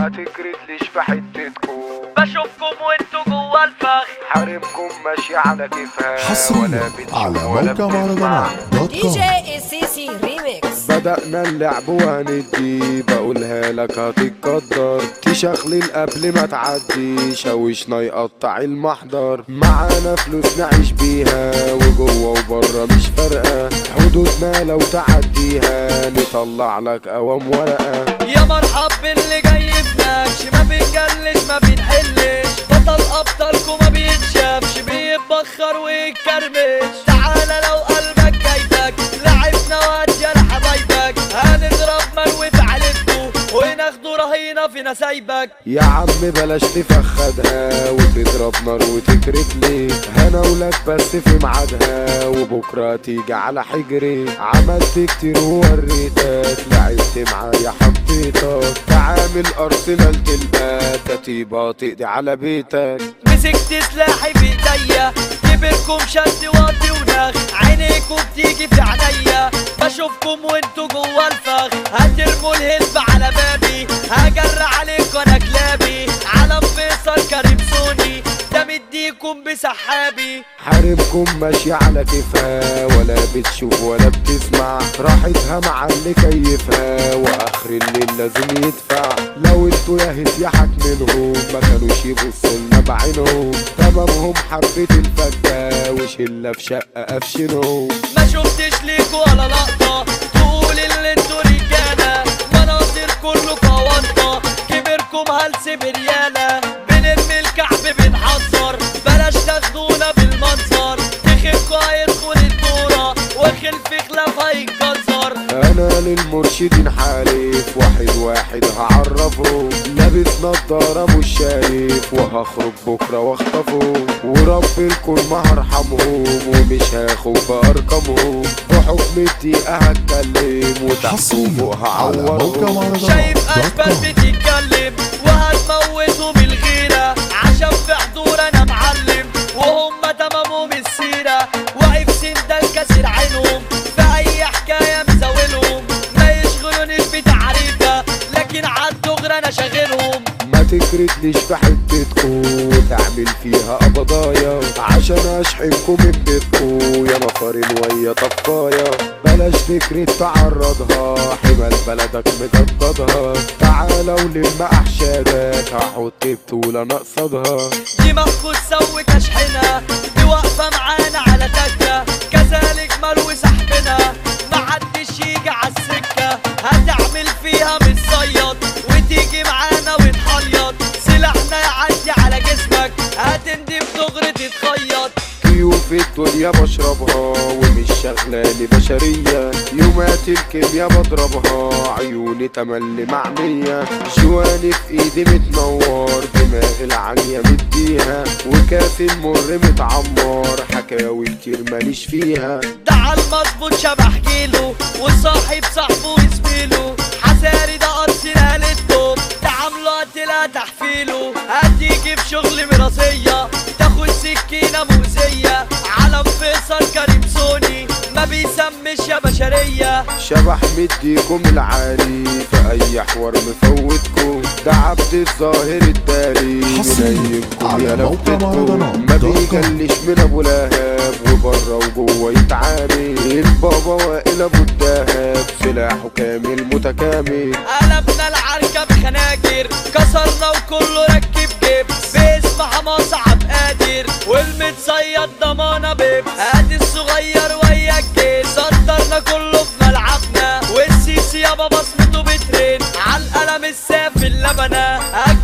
ما تجريتليش في حتتكم بشوفكم وانتوا جوا الفخ حاربكم ماشي على كيفها حصريا ولا بتشوف على ولا موقع بتسمع. مهرجانات دوت دي كوم جي السيسي ريميكس بدأنا اللعب وهندي بقولها لك هتتقدر تشخلل قبل ما تعدي شوشنا يقطع المحضر معانا فلوس نعيش بيها وجوه وبره مش فارقة حدودنا لو تعديها نطلع لك قوام ورقة يا مرحب باللي جاي بنكش ما بنجلش ما بنحلش بطل ابطالكم ما بيتشافش بيتبخر ويتكرمش تعالى لو قلبك جايبك لعبنا وادي يا حبايبك هنضرب مروي في علبته وناخده رهينه في نسايبك يا عم بلاش تفخدها وتضرب نار وتكرف ليه هناولك بس في ميعادها وبكره تيجي على حجري عملت كتير ووريتك لعبت معايا حطيتك تعامل ارسنال تلقى كتيبه تقضي على بيتك مسكت سلاحي في ايديا كبركم شد واطي ونخ عينيكم بتيجي في عينيا بشوفكم وانتوا جوا الفخ هترموا الهلب على بابي هجر عليكم انا كلابي علم فيصل كريم سوني ده مديكم بسحابي حاربكم ماشية على كيفها ولا بتشوف ولا بتسمع راحتها مع اللي كيفها واخر الليل لازم يدفع لو انتوا يا هتيحك منهم ما كانوش يبصوا لنا بعينهم تمامهم حبة الفكة وشلة في شقة قفشنهم ما شفتش ليكوا ولا لقطة تقول اللي انتوا رجالة مناظر كله قوانطة كبركم هلس بريالة بنرمي الكعب بنحذر بلاش تاخدونا بالمنظر تخفكوا هيدخل الكورة وخلف خلاف هيتكسر انا للمرشدين حالف واحد واحد هعرفه لابس نضارة مش شايف وهخرج بكرة واخطفه ورب الكل ما هرحمهم ومش هاخد بارقامهم بحكم الدقيقة هتكلم وتحت حصريا فوق على موقع هعورهم مهرجانات شايف دوت اشبال كوم بتتكلم وهتموتهم الغيرة عشان في حضور انا معلم وهم تمامهم السيرة واقف سندال كسر عينهم في اي حكاية مزاولهم ما يشغلونيش بتعريفة لكن عالدغري انا شاغلهم ما تكرتليش في حتتكو وتعمل فيها قبضايا عشان اشحنكم من بيتكو يا نفر ويا طفايا بلاش تكرت تعرضها حمال بلدك مجددها تعالى ولم احشادك هحط بطولة نقصدها دماغكوا تسوي تشحنها دي واقفة معانا على تكة كذلك ملو سحبنا محدش يجي عالسكة هتعمل فيها متصيد وتيجي معانا وتحيط سلاحنا يعدي على جسمك هتندب دغري تتخيط ضيوف الدنيا بشربها ومش شغلاني بشرية يومات الكيميا بضربها عيوني تملي معمية جواني في ايدي متنور دماغ العالية مديها وكاف المر متعمر حكاوي كتير ماليش فيها ده عالمظبوط شبح جيله وصاحب صاحبه وزميله حساري ده ارسنال التوب تعامله قتلها تحفيله هتيجي بشغل مراسية تاخد سكينة مؤذية علم فيصل كريم سوني ما بيسمش يا بشرية شبح مديكم العالي في اي حوار مفوتكم ده عبد الظاهر الداري حصرياً منيمكم على يا موقع لفتكم مهرجانات ما دوت كوم. بيجلش من ابو لهب وبره وجوه يتعامل البابا وائل ابو الدهب سلاحه كامل متكامل قلبنا العركة بخناجر كسرنا وكله ركب جيب باسم حماس عبد قادر والمتصيد ضمانة بيب هات الصغير ويا الجيل صدرنا كله في ملعبنا والسيسي يابا بصمته بترن عالقلم الساف اللبنة